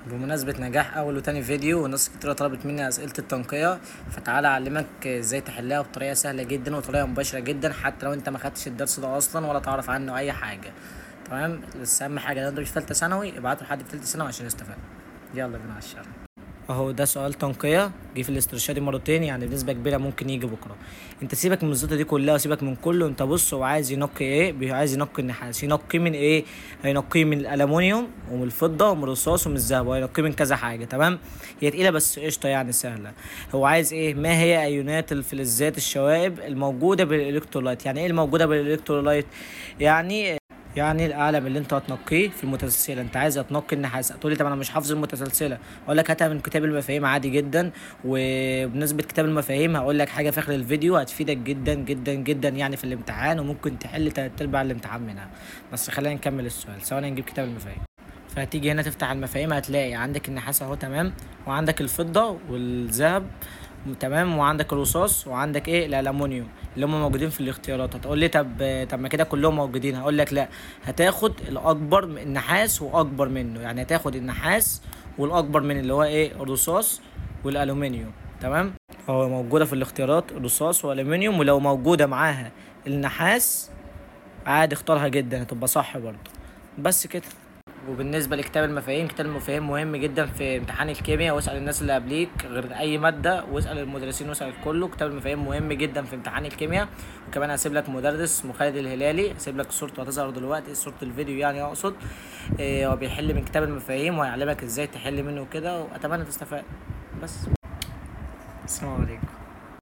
بمناسبة نجاح أول وتاني فيديو وناس كتير طلبت مني أسئلة التنقية فتعالى أعلمك ازاي تحلها بطريقة سهلة جدا وطريقة مباشرة جدا حتى لو أنت ما خدتش الدرس ده أصلا ولا تعرف عنه أي حاجة تمام بس أهم حاجة لو أنت مش في تالتة ثانوي ابعته لحد في تالتة ثانوي عشان يستفاد يلا بينا على الشرح اهو ده سؤال تنقية جه في الاسترشادي مرتين يعني بنسبة كبيرة ممكن يجي بكرة انت سيبك من الزيطة دي كلها وسيبك من كله انت بص هو عايز ينقي ايه بي- عايز ينقي النحاس ينقيه من ايه هينقيه من الالومنيوم ومن الفضة ومن الرصاص ومن الذهب وهينقيه من كذا حاجة تمام هي تقيلة بس قشطة يعني سهلة هو عايز ايه ما هي ايونات الفلزات الشوائب الموجودة بالالكترولايت يعني ايه الموجودة بالالكترولايت يعني يعني القلم اللي انت هتنقيه في المتسلسله انت عايز تنقي النحاس تقول لي طب انا مش حافظ المتسلسله اقول لك هاتها من كتاب المفاهيم عادي جدا وبنسبه كتاب المفاهيم هقول لك حاجه في اخر الفيديو هتفيدك جدا جدا جدا يعني في الامتحان وممكن تحل تلات ارباع الامتحان منها بس خلينا نكمل السؤال ثواني نجيب كتاب المفاهيم فهتيجي هنا تفتح المفاهيم هتلاقي عندك النحاس اهو تمام وعندك الفضه والذهب تمام وعندك الرصاص وعندك ايه الالومنيوم اللي هم موجودين في الاختيارات هتقول لي طب طب ما كده كلهم موجودين هقول لك لا هتاخد الاكبر من النحاس واكبر منه يعني هتاخد النحاس والاكبر من اللي هو ايه الرصاص والالومنيوم تمام هو موجوده في الاختيارات الرصاص والالومنيوم ولو موجوده معاها النحاس عادي اختارها جدا هتبقى صح برضه بس كده وبالنسبه لكتاب المفاهيم كتاب المفاهيم مهم جدا في امتحان الكيمياء واسال الناس اللي قبليك غير اي ماده واسال المدرسين واسال كله كتاب المفاهيم مهم جدا في امتحان الكيمياء وكمان هسيب لك مدرس اسمه خالد الهلالي هسيب لك صورته هتظهر دلوقتي صوره الفيديو يعني اقصد إيه هو بيحل من كتاب المفاهيم وهيعلمك ازاي تحل منه وكده واتمنى تستفاد بس السلام عليكم